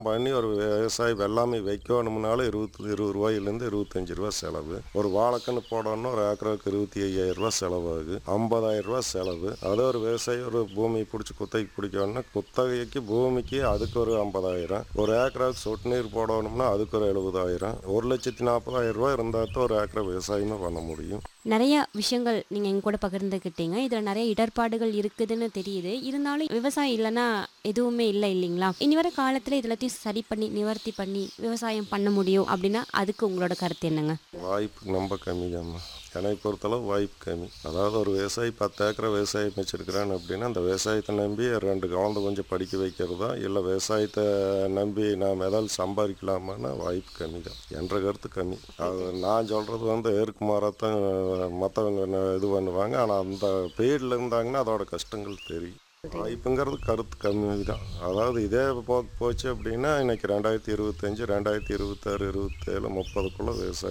பண்ணி ஒரு விவசாயி வெள்ளாமை வைக்கணும்னாலும் இருபத்தி இருபது ரூபாயிலேருந்து இருபத்தஞ்சி ரூபா செலவு ஒரு வாழைக்கன்று போடணும்னா ஒரு ஏக்கருக்கு இருபத்தி ஐயாயிரம் ரூபா செலவாகுது ஐம்பதாயிரம் ரூபா செலவு அதே ஒரு விவசாயி ஒரு பூமி பிடிச்சி குத்தகைக்கு பிடிக்கணும்னா குத்தகைக்கு பூமிக்கு அதுக்கு ஒரு ஐம்பதாயிரம் ஒரு ஏக்கராவுக்கு சொட்டு நீர் போடணும்னா அதுக்கு ஒரு எழுபதாயிரம் ஒரு லட்சத்தி நாற்பதாயிரம் ரூபா இருந்தால் தான் ஒரு ஏக்கரை விவசாயமே பண்ண முடியும் நிறைய விஷயங்கள் நீங்க எங்க கூட பகிர்ந்துக்கிட்டீங்க இதுல நிறைய இடர்பாடுகள் இருக்குதுன்னு தெரியுது இருந்தாலும் விவசாயம் இல்லைன்னா எதுவுமே இல்லை இல்லைங்களா இனி வர காலத்துல இது எல்லாத்தையும் சரி பண்ணி நிவர்த்தி பண்ணி விவசாயம் பண்ண முடியும் அப்படின்னா அதுக்கு உங்களோட கருத்து என்னங்க வாய்ப்பு ரொம்ப கம்மி தாம்மா என்னை பொறுத்தளவு வாய்ப்பு கம்மி அதாவது ஒரு விவசாயி பத்து ஏக்கரை விவசாயம் வச்சிருக்கிறான் அப்படின்னா அந்த விவசாயத்தை நம்பி ரெண்டு குழந்தை கொஞ்சம் படிக்க வைக்கிறதா இல்லை விவசாயத்தை நம்பி நாம் ஏதாவது சம்பாதிக்கலாமான்னா வாய்ப்பு கம்மி தான் என்ற கருத்து கம்மி அது நான் சொல்கிறது வந்து ஏற்கு மாறத்தான் மற்றவங்க இது பண்ணுவாங்க ஆனால் அந்த பீரியடில் இருந்தாங்கன்னா அதோட கஷ்டங்கள் தெரியும் வாய்ப்புங்கிறது கருத்து கம்மி தான் அதாவது இதே போ போச்சு அப்படின்னா இன்னைக்கு ரெண்டாயிரத்தி இருபத்தஞ்சி ரெண்டாயிரத்தி இருபத்தாறு இருபத்தேழு முப்பதுக்குள்ளே விவசாயம்